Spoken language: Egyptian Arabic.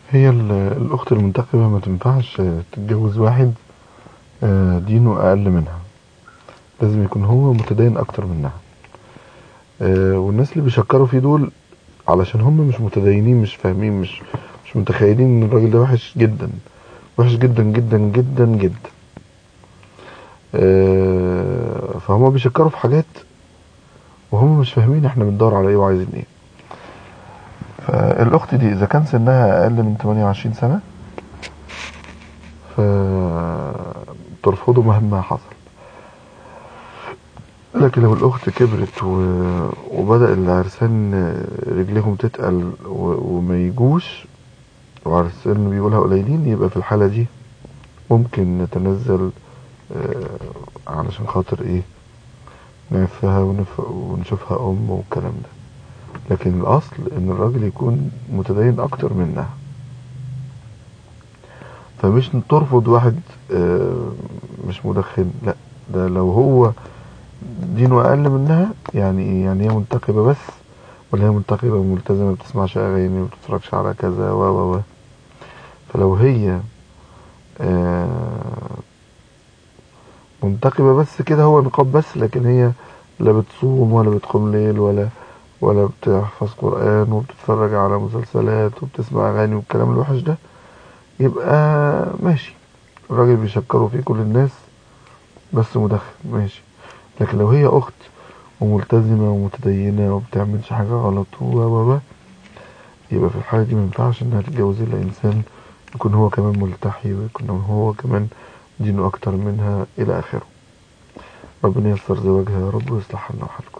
هي ال- الأخت المنتقبة ما تنفعش تتجوز واحد آه، دينه أقل منها لازم يكون هو متدين أكتر منها آه، والناس اللي بيشكروا فيه دول علشان هم مش متدينين مش فاهمين مش مش متخيلين ان الراجل ده وحش جدا وحش جدا جدا جدا جدا آه، فهم بيشكروا في حاجات وهم مش فاهمين احنا بندور على ايه وعايزين ايه فالاخت دي اذا كان سنها اقل من 28 سنة فترفضه مهما حصل لكن لو الاخت كبرت و... وبدأ العرسان رجليهم تتقل و... وما يجوش وعرسان بيقولها قليلين يبقى في الحالة دي ممكن نتنزل آه، علشان خاطر ايه نعفها ونف... ونشوفها ام والكلام ده لكن الاصل ان الراجل يكون متدين اكتر منها فمش ترفض واحد آه، مش مدخن لا ده لو هو دينه اقل منها يعني ايه يعني هي منتقبة بس ولا هي منتقبة وملتزمة ما بتسمعش اغاني ما بتتفرجش على كذا و و و فلو هي آه، منتقبة بس كده هو نقاب بس لكن هي لا بتصوم ولا بتقوم ليل ولا ولا بتحفظ قرآن وبتتفرج على مسلسلات وبتسمع أغاني والكلام الوحش ده يبقى ماشي الراجل بيشكروا فيه كل الناس بس مدخن ماشي لكن لو هي أخت وملتزمة ومتدينة وبتعملش حاجة غلط و و و يبقى في الحالة دي مينفعش إنها تتجوز إلا إنسان يكون هو كمان ملتحي ويكون هو كمان دينه أكتر منها إلى آخره ربنا ييسر زواجها يا رب ويصلح لنا وحالكم